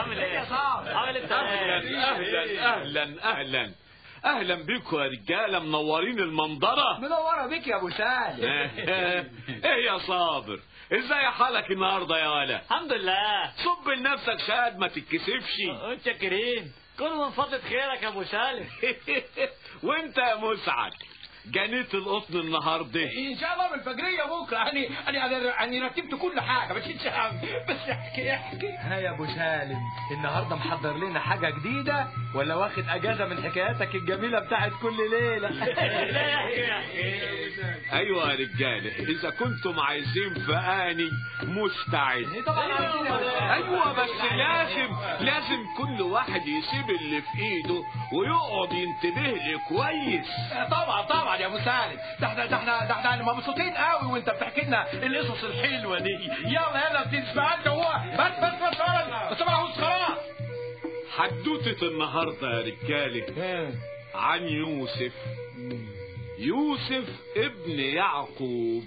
عامل ايه يا صاحبي عامل انت اهلا اهلا اهلا اهلا اهلا بكم يا رجاله منورين المنظره منوره بيك يا ابو سالم ايه يا صابر ازاي حالك النهارده يا ولا الحمد لله صب لنفسك شهاد ما تتكسفش متشكرين كله من فضلة خيرك يا ابو سالم وانت يا مسعد جنيت القطن النهارده ان شاء الله بالفجريه بكره يعني يعني انا يعني رتبت كل حاجه ما تشيلش هم بس احكي احكي ها يا ابو سالم النهارده محضر لنا حاجه جديده ولا واخد اجازه من حكاياتك الجميله بتاعت كل ليله لا يحكي يحكي ايوه يا رجاله اذا كنتم عايزين فاني مستعد طبعا عارفين يا أبو سالم. ايوه بس لازم لازم كل واحد يسيب اللي في ايده ويقعد ينتبه لي كويس طبعا طبعا يا ابو سالم ده احنا ده احنا ده احنا مبسوطين قوي وانت بتحكي لنا القصص الحلوه دي يلا يلا بتسمع انت هو بس بس بس بس بس بس خلاص حدوتة النهارده يا رجاله عن يوسف يوسف ابن يعقوب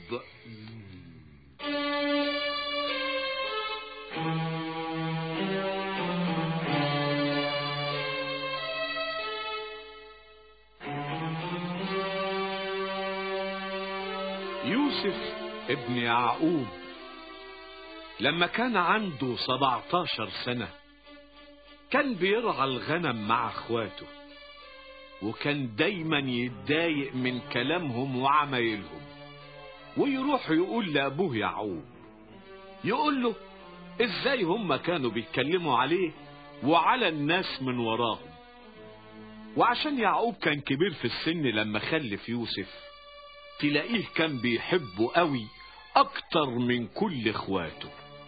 يوسف ابن يعقوب لما كان عنده 17 سنة كان بيرعى الغنم مع اخواته وكان دايما يتضايق من كلامهم وعمايلهم ويروح يقول لابوه يعقوب يقول له ازاي هم كانوا بيتكلموا عليه وعلى الناس من وراهم وعشان يعقوب كان كبير في السن لما خلف يوسف تلاقيه كان بيحبه قوي اكتر من كل اخواته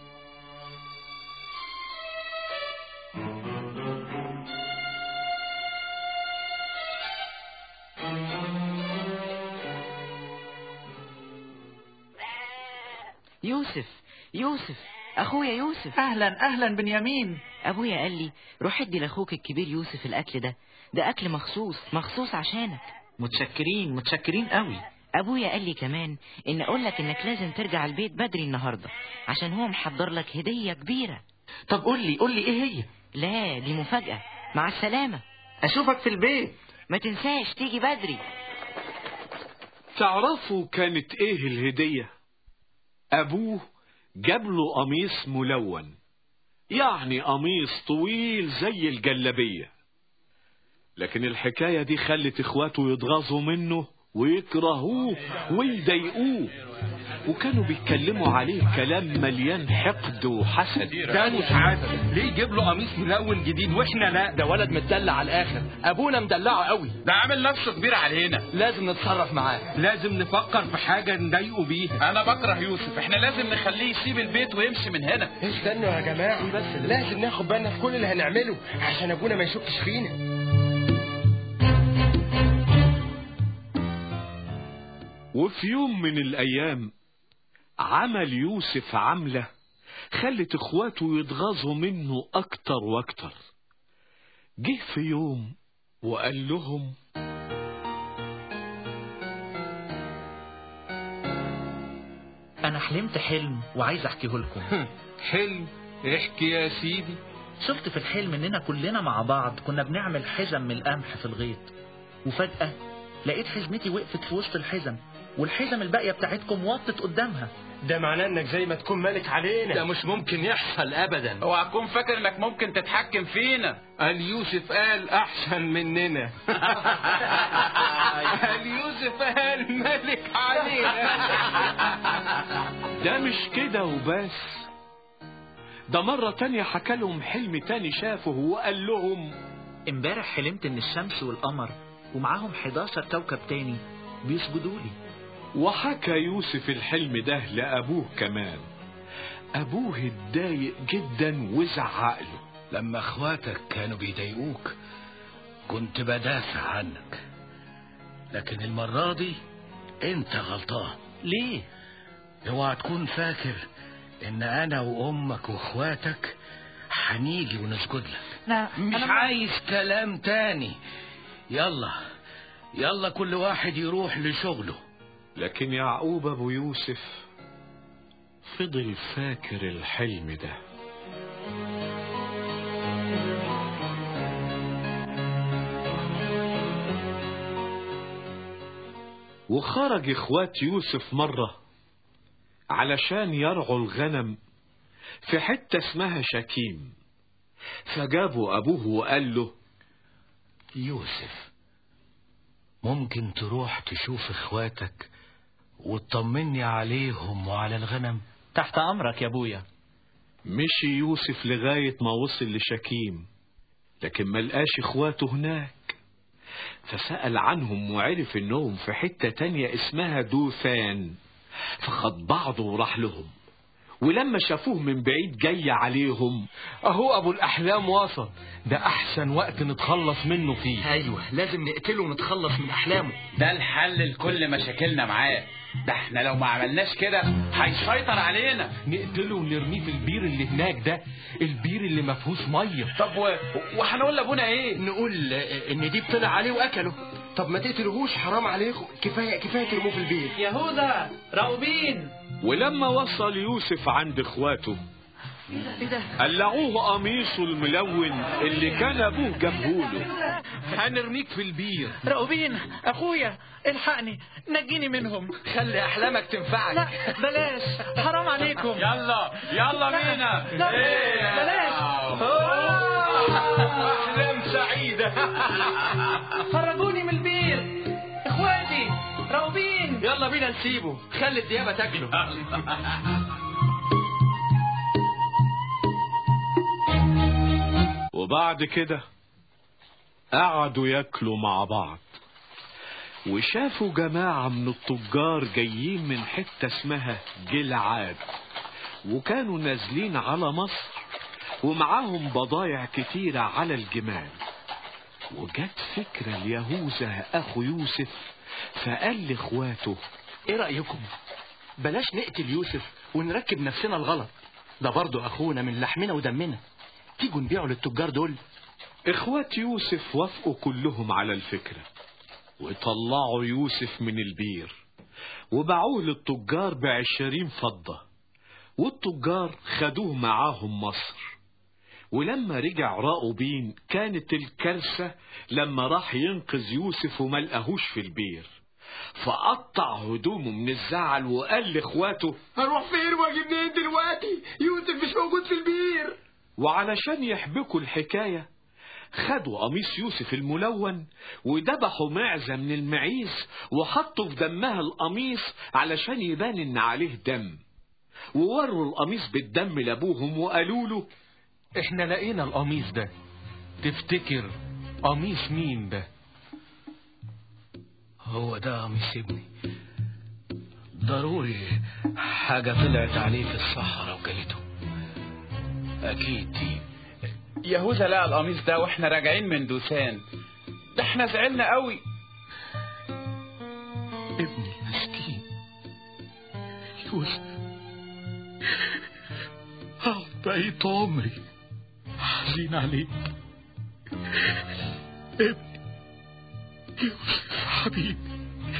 يوسف يوسف اخويا يوسف اهلا اهلا بنيامين ابويا قال لي روح ادي لاخوك الكبير يوسف الاكل ده ده اكل مخصوص مخصوص عشانك متشكرين متشكرين قوي ابويا قال لي كمان ان اقول لك انك لازم ترجع البيت بدري النهارده عشان هو محضر لك هديه كبيره طب قول لي قول لي ايه هي لا دي مفاجاه مع السلامه اشوفك في البيت ما تنساش تيجي بدري تعرفوا كانت ايه الهدية ابوه جاب له قميص ملون يعني قميص طويل زي الجلبية لكن الحكاية دي خلت اخواته يتغاظوا منه ويكرهوه ويضايقوه وكانوا بيتكلموا عليه كلام مليان حقد وحسد ده مش عادل ليه يجيب له قميص ملون جديد واحنا لا ده ولد متدلع على الاخر ابونا مدلعه قوي ده عامل نفسه كبير علينا لازم نتصرف معاه لازم نفكر في حاجه نضايقه بيها انا بكره يوسف احنا لازم نخليه يسيب البيت ويمشي من هنا استنوا يا جماعة بس لازم ناخد بالنا في كل اللي هنعمله عشان ابونا ما يشكش فينا وفي يوم من الأيام عمل يوسف عملة خلت اخواته يتغاظوا منه أكتر وأكتر جه في يوم وقال لهم انا حلمت حلم وعايز احكيه لكم حلم احكي يا سيدي شفت في الحلم اننا كلنا مع بعض كنا بنعمل حزم من القمح في الغيط وفجأة لقيت حزمتي وقفت في وسط الحزم والحزم الباقية بتاعتكم وطت قدامها ده معناه انك زي ما تكون ملك علينا ده مش ممكن يحصل ابدا اوعى تكون فاكر انك ممكن تتحكم فينا قال يوسف قال احسن مننا قال يوسف قال ملك علينا ده مش كده وبس ده مرة تانية حكى لهم حلم تاني شافه وقال لهم امبارح حلمت ان الشمس والقمر ومعاهم 11 كوكب تاني بيسجدوا لي وحكى يوسف الحلم ده لأبوه كمان أبوه اتضايق جدا وزعق له لما اخواتك كانوا بيضايقوك كنت بدافع عنك لكن المرة دي انت غلطان ليه اوعى تكون فاكر ان انا وامك واخواتك هنيجي ونسجد لك لا مش عايز كلام تاني يلا يلا كل واحد يروح لشغله لكن يعقوب أبو يوسف فضل فاكر الحلم ده وخرج اخوات يوسف مرة علشان يرعوا الغنم في حتة اسمها شكيم فجابوا ابوه وقال له يوسف ممكن تروح تشوف اخواتك وتطمني عليهم وعلى الغنم تحت امرك يا ابويا مشي يوسف لغاية ما وصل لشكيم لكن ما لقاش اخواته هناك فسأل عنهم وعرف انهم في حتة تانية اسمها دوثان فخد بعضه وراح لهم ولما شافوه من بعيد جاي عليهم اهو ابو الاحلام وصل ده احسن وقت نتخلص منه فيه ايوه لازم نقتله ونتخلص من احلامه ده الحل لكل مشاكلنا معاه ده احنا لو ما عملناش كده هيسيطر علينا نقتله ونرميه في البير اللي هناك ده البير اللي ما فيهوش ميه طب و... وهنقول لابونا ايه نقول ان دي طلع عليه واكله طب ما تقتلهوش حرام عليكم كفايه كفايه ترموه في البير يهوذا راؤوبين ولما وصل يوسف عند اخواته ايه ده قلعوه قميصه الملون اللي كان ابوه جابهوله هنرميك في البير راؤوبين اخويا الحقني نجيني منهم خلي احلامك تنفعك لا بلاش حرام عليكم يلا يلا بينا لا إيه؟ بلاش احلام سعيده خرجوني من البير اخواتي راؤوبين يلا بينا نسيبه خلي الديابه تاكله وبعد كده قعدوا ياكلوا مع بعض وشافوا جماعة من التجار جايين من حتة اسمها جلعاد وكانوا نازلين على مصر ومعاهم بضايع كتيرة على الجمال وجت فكرة ليهوذا أخو يوسف فقال لإخواته ايه رايكم بلاش نقتل يوسف ونركب نفسنا الغلط ده برضه اخونا من لحمنا ودمنا تيجوا نبيعه للتجار دول إخوات يوسف وافقوا كلهم على الفكرة وطلعوا يوسف من البير وباعوه للتجار بعشرين فضة والتجار خدوه معاهم مصر ولما رجع راؤوبين كانت الكارثة لما راح ينقذ يوسف وما لقاهوش في البير فقطع هدومه من الزعل وقال لاخواته هروح فين واجي منين دلوقتي يوسف مش موجود في البير وعلشان يحبكوا الحكاية خدوا قميص يوسف الملون وذبحوا معزة من المعيز وحطوا في دمها القميص علشان يبان ان عليه دم ووروا القميص بالدم لابوهم وقالوا له احنا لقينا القميص ده تفتكر قميص مين ده هو ده قميص ابني ضروري حاجة طلعت عليه في الصحراء وكلته أكيد دي يهوذا لقى القميص ده واحنا راجعين من دوسان ده احنا زعلنا قوي ابني مسكين يوسف هقعد بقيت عمري حزين عليك ابني يوسف حبيبي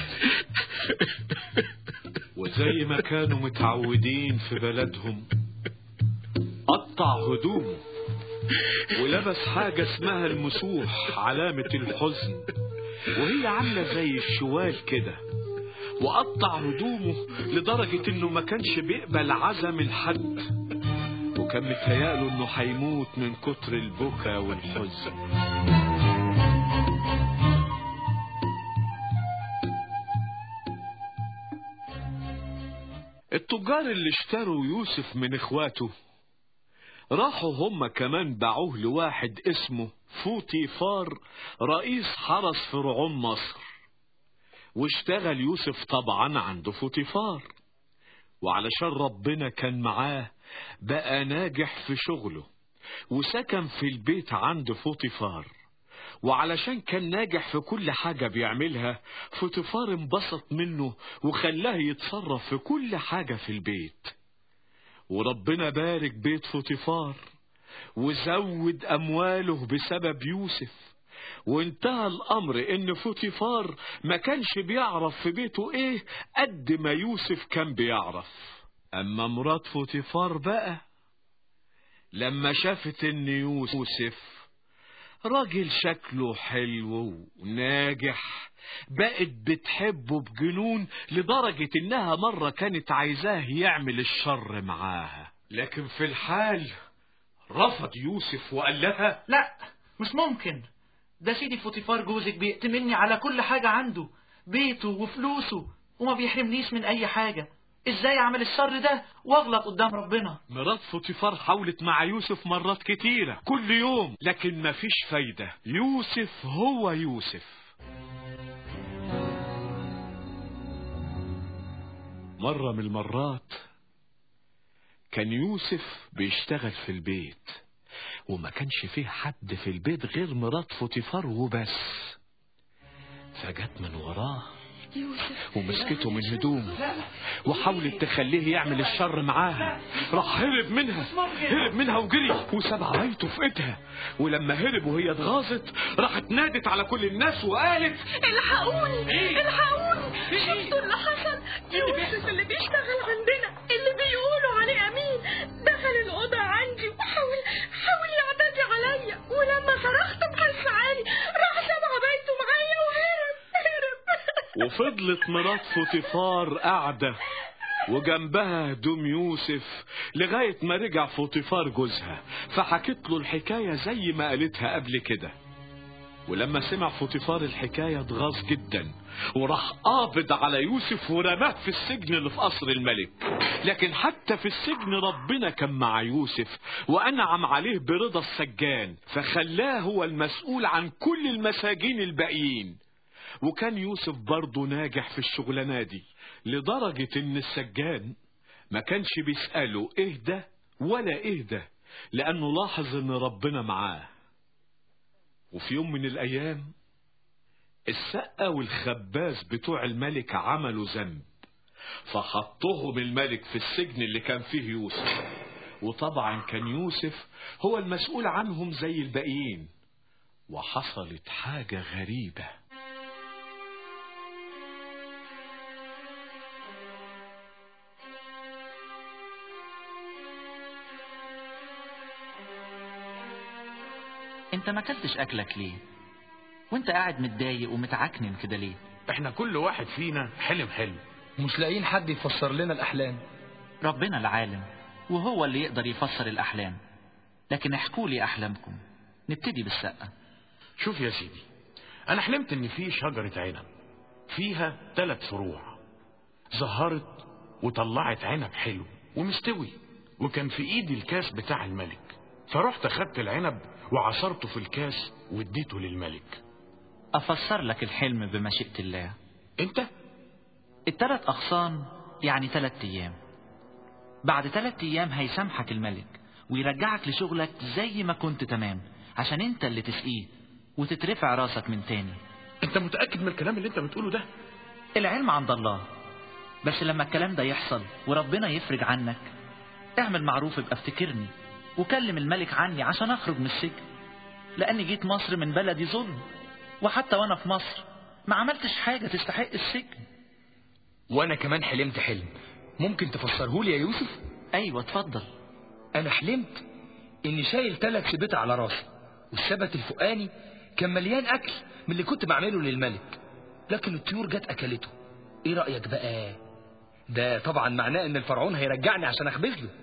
وزي ما كانوا متعودين في بلدهم قطع هدومه ولبس حاجة اسمها المسوح علامة الحزن وهي عاملة زي الشوال كده وقطع هدومه لدرجة انه ما كانش بيقبل عزا من حد وكان متهيأله انه هيموت من كتر البكا والحزن التجار اللي اشتروا يوسف من اخواته راحوا هم كمان باعوه لواحد اسمه فوتيفار رئيس حرس فرعون مصر واشتغل يوسف طبعا عند فوتيفار وعلشان ربنا كان معاه بقى ناجح في شغله وسكن في البيت عند فوتيفار وعلشان كان ناجح في كل حاجة بيعملها فوتيفار انبسط منه وخلاه يتصرف في كل حاجة في البيت وربنا بارك بيت فوتيفار وزود أمواله بسبب يوسف وانتهى الأمر إن فوتيفار ما كانش بيعرف في بيته إيه قد ما يوسف كان بيعرف أما مرات فوتيفار بقى لما شافت إن يوسف راجل شكله حلو وناجح بقت بتحبه بجنون لدرجة انها مرة كانت عايزاه يعمل الشر معاها لكن في الحال رفض يوسف وقال لها لا مش ممكن ده سيدي فوتيفار جوزك بيأتمني على كل حاجة عنده بيته وفلوسه وما بيحرمنيش من أي حاجة ازاي اعمل الشر ده واغلط قدام ربنا مرات فوتيفار حاولت مع يوسف مرات كتيرة كل يوم لكن مفيش فايدة يوسف هو يوسف مرة من المرات كان يوسف بيشتغل في البيت وما كانش فيه حد في البيت غير مرات فوتيفار وبس فجت من وراه ومسكته من هدومه وحاولت تخليه يعمل الشر معاها راح هرب منها هرب منها وجري وساب عبايته في ايدها ولما هرب وهي اتغاظت راحت نادت على كل الناس وقالت الحقوني الحقوني شفتوا اللي حصل يوسف اللي بيشتغل عندنا اللي بيقولوا عليه امين دخل الاوضه عندي وحاول حاول يعتدي عليا ولما صرخت بحس عالي راح ساب عبايته معايا وهرب هرب وفضلت مرات فوتيفار قاعدة وجنبها هدوم يوسف لغاية ما رجع فوتيفار جوزها فحكت له الحكاية زي ما قالتها قبل كده ولما سمع فوتيفار الحكاية اتغاظ جدا وراح قابض على يوسف ورماه في السجن اللي في قصر الملك لكن حتى في السجن ربنا كان مع يوسف وأنعم عليه برضا السجان فخلاه هو المسؤول عن كل المساجين الباقيين وكان يوسف برضه ناجح في الشغلانة دي لدرجة ان السجان ما كانش بيسأله ايه ده ولا ايه ده لانه لاحظ ان ربنا معاه وفي يوم من الايام السقة والخباز بتوع الملك عملوا ذنب فحطهم الملك في السجن اللي كان فيه يوسف وطبعا كان يوسف هو المسؤول عنهم زي الباقيين وحصلت حاجة غريبة انت ما اكلتش اكلك ليه وانت قاعد متضايق ومتعكنن كده ليه احنا كل واحد فينا حلم حلم مش لاقيين حد يفسر لنا الأحلام ربنا العالم وهو اللي يقدر يفسر الاحلام لكن احكوا لي احلامكم نبتدي بالسقه شوف يا سيدي انا حلمت ان في شجرة عنب فيها ثلاث فروع زهرت وطلعت عنب حلو ومستوي وكان في ايدي الكاس بتاع الملك فرحت اخدت العنب وعصرته في الكاس واديته للملك افسر لك الحلم بمشيئه الله انت التلات اغصان يعني تلات ايام بعد تلات ايام هيسامحك الملك ويرجعك لشغلك زي ما كنت تمام عشان انت اللي تسقيه وتترفع راسك من تاني انت متأكد من الكلام اللي انت بتقوله ده العلم عند الله بس لما الكلام ده يحصل وربنا يفرج عنك اعمل معروف ابقى افتكرني وكلم الملك عني عشان اخرج من السجن لاني جيت مصر من بلدي ظلم وحتى وانا في مصر ما عملتش حاجة تستحق السجن وانا كمان حلمت حلم ممكن تفسره لي يا يوسف ايوه اتفضل انا حلمت اني شايل ثلاث سبت على راسي والسبت الفوقاني كان مليان اكل من اللي كنت بعمله للملك لكن الطيور جت اكلته ايه رايك بقى ده طبعا معناه ان الفرعون هيرجعني عشان اخبز له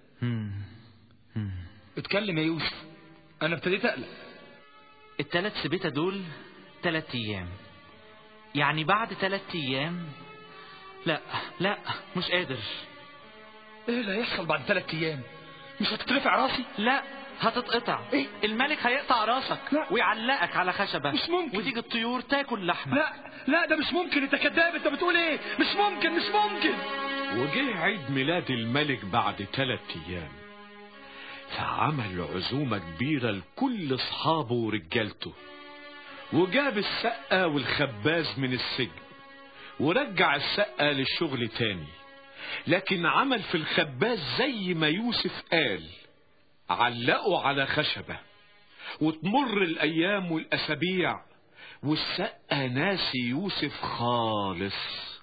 اتكلم يا يوسف انا ابتديت اقلق التلات سبيتة دول تلات ايام يعني بعد تلات ايام لا لا مش قادر ايه اللي هيحصل بعد ثلاث ايام مش هتترفع راسي لا هتتقطع إيه؟ الملك هيقطع راسك لا. ويعلقك على خشبة مش ممكن. وتيجي الطيور تاكل لحمة لا لا ده مش ممكن انت كذاب انت بتقول ايه مش ممكن مش ممكن وجه عيد ميلاد الملك بعد ثلاث ايام فعمل عزومة كبيرة لكل اصحابه ورجالته وجاب السقة والخباز من السجن ورجع السقة للشغل تاني لكن عمل في الخباز زي ما يوسف قال علقه على خشبة وتمر الأيام والأسابيع والسقة ناسي يوسف خالص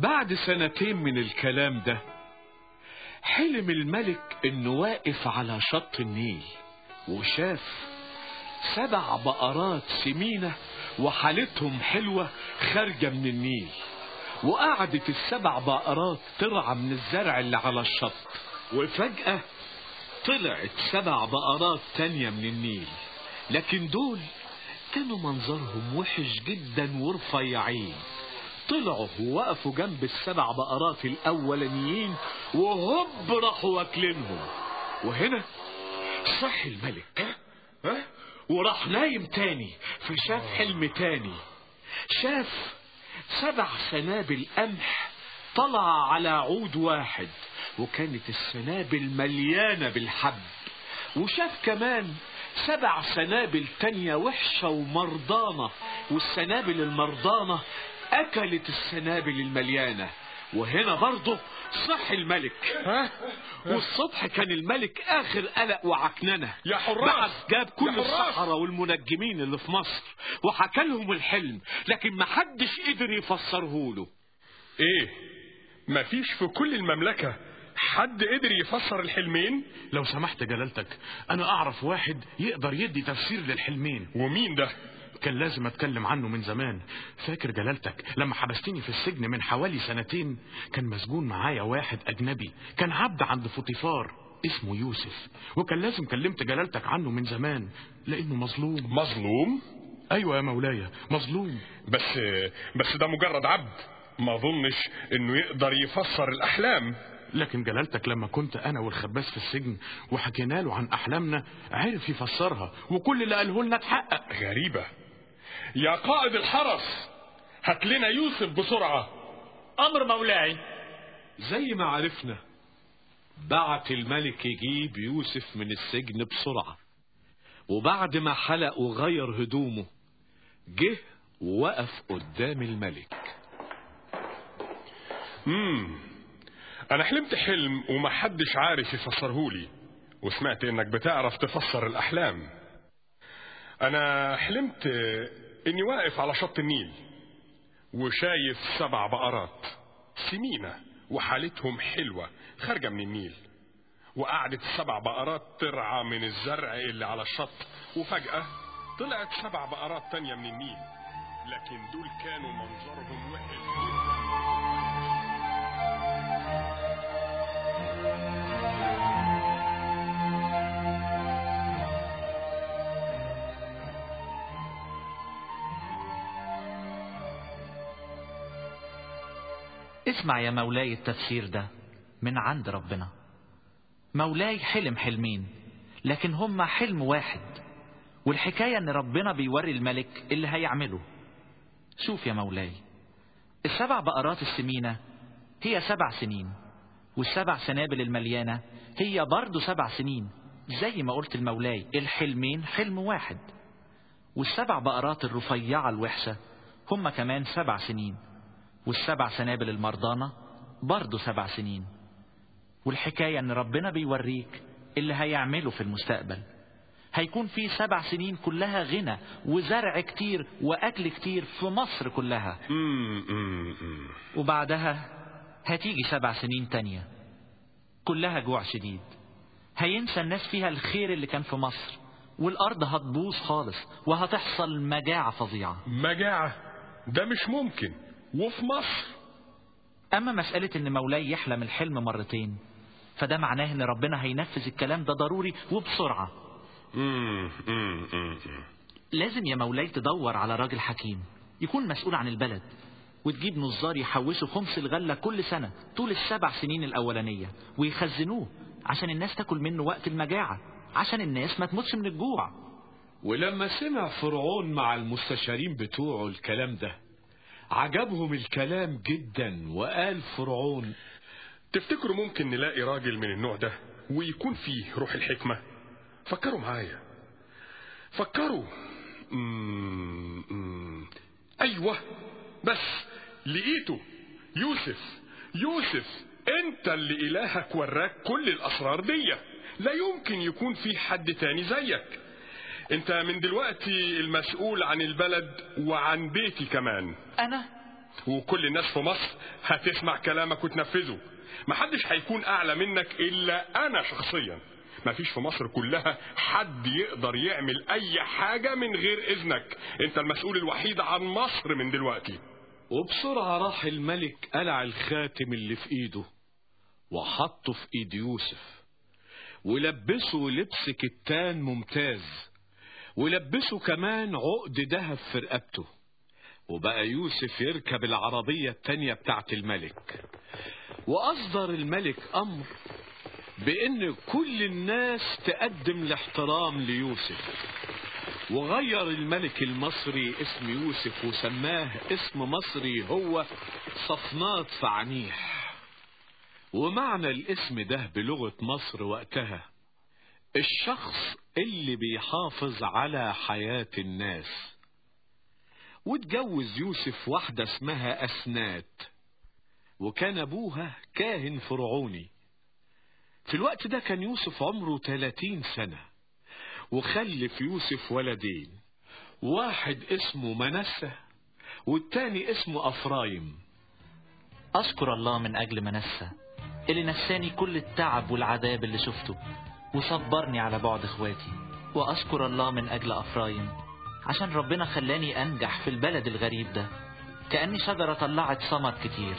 بعد سنتين من الكلام ده حلم الملك انه واقف على شط النيل وشاف سبع بقرات سمينة وحالتهم حلوة خارجة من النيل وقعدت السبع بقرات ترعى من الزرع اللي على الشط وفجأة طلعت سبع بقرات تانية من النيل لكن دول كانوا منظرهم وحش جدا ورفيعين طلعوا ووقفوا جنب السبع بقرات الأولانيين وهوب راحوا واكلينهم وهنا صح الملك ها وراح نايم تاني فشاف حلم تاني شاف سبع سنابل قمح طلع على عود واحد وكانت السنابل مليانة بالحب وشاف كمان سبع سنابل تانية وحشة ومرضانة والسنابل المرضانة أكلت السنابل المليانة وهنا برضه صح الملك ها والصبح كان الملك آخر قلق وعكننة يا حراس بعد جاب كل يا حراس. السحرة والمنجمين اللي في مصر وحكى لهم الحلم لكن محدش قدر يفسره له ايه مفيش في كل المملكة حد قدر يفسر الحلمين لو سمحت جلالتك انا اعرف واحد يقدر يدي تفسير للحلمين ومين ده كان لازم اتكلم عنه من زمان فاكر جلالتك لما حبستني في السجن من حوالي سنتين كان مسجون معايا واحد اجنبي كان عبد عند فوطيفار اسمه يوسف وكان لازم كلمت جلالتك عنه من زمان لانه مظلوم مظلوم ايوه يا مولاي مظلوم بس بس ده مجرد عبد ما اظنش انه يقدر يفسر الاحلام لكن جلالتك لما كنت انا والخباز في السجن وحكينا له عن احلامنا عرف يفسرها وكل اللي قاله لنا اتحقق غريبة يا قائد الحرس هات لنا يوسف بسرعة أمر مولاي زي ما عرفنا بعت الملك يجيب يوسف من السجن بسرعة وبعد ما حلق وغير هدومه جه ووقف قدام الملك امم انا حلمت حلم ومحدش عارف يفسرهولي وسمعت انك بتعرف تفسر الاحلام انا حلمت اني واقف على شط النيل وشايف سبع بقرات سمينة وحالتهم حلوة خارجة من النيل وقعدت السبع بقرات ترعى من الزرع اللي على الشط وفجأة طلعت سبع بقرات تانية من النيل لكن دول كانوا منظرهم وحش جدا اسمع يا مولاي التفسير ده من عند ربنا مولاي حلم حلمين لكن هما حلم واحد والحكاية ان ربنا بيوري الملك اللي هيعمله شوف يا مولاي السبع بقرات السمينة هي سبع سنين والسبع سنابل المليانة هي برضه سبع سنين زي ما قلت المولاي الحلمين حلم واحد والسبع بقرات الرفيعة الوحشة هما كمان سبع سنين والسبع سنابل المرضانة برضه سبع سنين والحكاية ان ربنا بيوريك اللي هيعمله في المستقبل هيكون في سبع سنين كلها غنى وزرع كتير واكل كتير في مصر كلها مم، مم، مم. وبعدها هتيجي سبع سنين تانية كلها جوع شديد هينسى الناس فيها الخير اللي كان في مصر والأرض هتبوظ خالص وهتحصل مجاعة فظيعة مجاعة ده مش ممكن وفي مصر أما مسألة إن مولاي يحلم الحلم مرتين فده معناه إن ربنا هينفذ الكلام ده ضروري وبسرعة مم، مم، مم، مم. لازم يا مولاي تدور على راجل حكيم يكون مسؤول عن البلد وتجيب نظار يحوشوا خمس الغلة كل سنة طول السبع سنين الأولانية ويخزنوه عشان الناس تاكل منه وقت المجاعة عشان الناس ما تموتش من الجوع ولما سمع فرعون مع المستشارين بتوعه الكلام ده عجبهم الكلام جدا وقال فرعون تفتكروا ممكن نلاقي راجل من النوع ده ويكون فيه روح الحكمة فكروا معايا فكروا مم، مم. ايوه بس لقيته يوسف يوسف انت اللي الهك وراك كل الاسرار دي لا يمكن يكون في حد تاني زيك انت من دلوقتي المسؤول عن البلد وعن بيتي كمان أنا وكل الناس في مصر هتسمع كلامك وتنفذه محدش هيكون اعلى منك الا انا شخصيا مفيش في مصر كلها حد يقدر يعمل اي حاجة من غير اذنك انت المسؤول الوحيد عن مصر من دلوقتي وبسرعة راح الملك قلع الخاتم اللي في ايده وحطه في ايد يوسف ولبسه لبس كتان ممتاز ولبسه كمان عقد دهب في رقبته وبقى يوسف يركب العربية التانية بتاعت الملك وأصدر الملك أمر بأن كل الناس تقدم الاحترام ليوسف وغير الملك المصري اسم يوسف وسماه اسم مصري هو صفنات فعنيح ومعنى الاسم ده بلغة مصر وقتها الشخص اللي بيحافظ على حياة الناس واتجوز يوسف واحدة اسمها أسنات وكان أبوها كاهن فرعوني في الوقت ده كان يوسف عمره 30 سنة وخلف يوسف ولدين واحد اسمه منسة والتاني اسمه أفرايم أشكر الله من أجل منسى اللي نساني كل التعب والعذاب اللي شفته وصبرني على بعد اخواتي وأشكر الله من أجل أفرايم عشان ربنا خلاني أنجح في البلد الغريب ده كأني شجرة طلعت ثمر كتير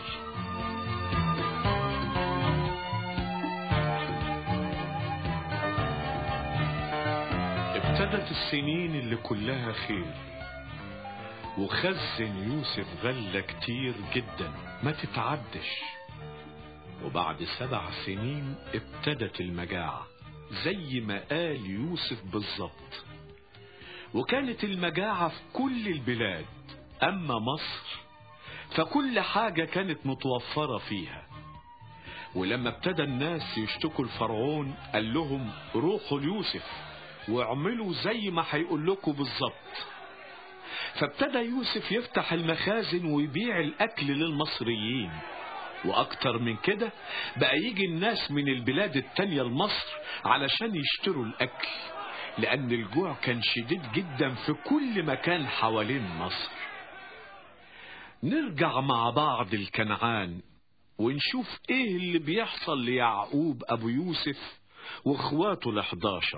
ابتدت السنين اللي كلها خير وخزن يوسف غلة كتير جدا ما تتعدش وبعد سبع سنين ابتدت المجاعة زي ما قال يوسف بالظبط وكانت المجاعة في كل البلاد أما مصر فكل حاجة كانت متوفرة فيها ولما ابتدى الناس يشتكوا الفرعون قال لهم روحوا ليوسف واعملوا زي ما هيقول لكم بالظبط فابتدى يوسف يفتح المخازن ويبيع الأكل للمصريين وأكتر من كده بقى يجي الناس من البلاد التانية لمصر علشان يشتروا الأكل لأن الجوع كان شديد جدا في كل مكان حوالين مصر نرجع مع بعض الكنعان ونشوف ايه اللي بيحصل ليعقوب ابو يوسف واخواته الحداشر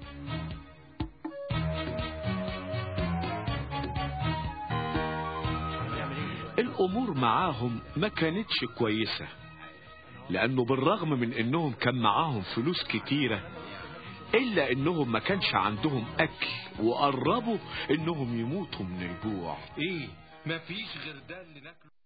الامور معاهم ما كانتش كويسة لانه بالرغم من انهم كان معاهم فلوس كتيرة الا انهم ما كانش عندهم اكل وقربوا انهم يموتوا من الجوع ايه مفيش غير ده اللي ناكله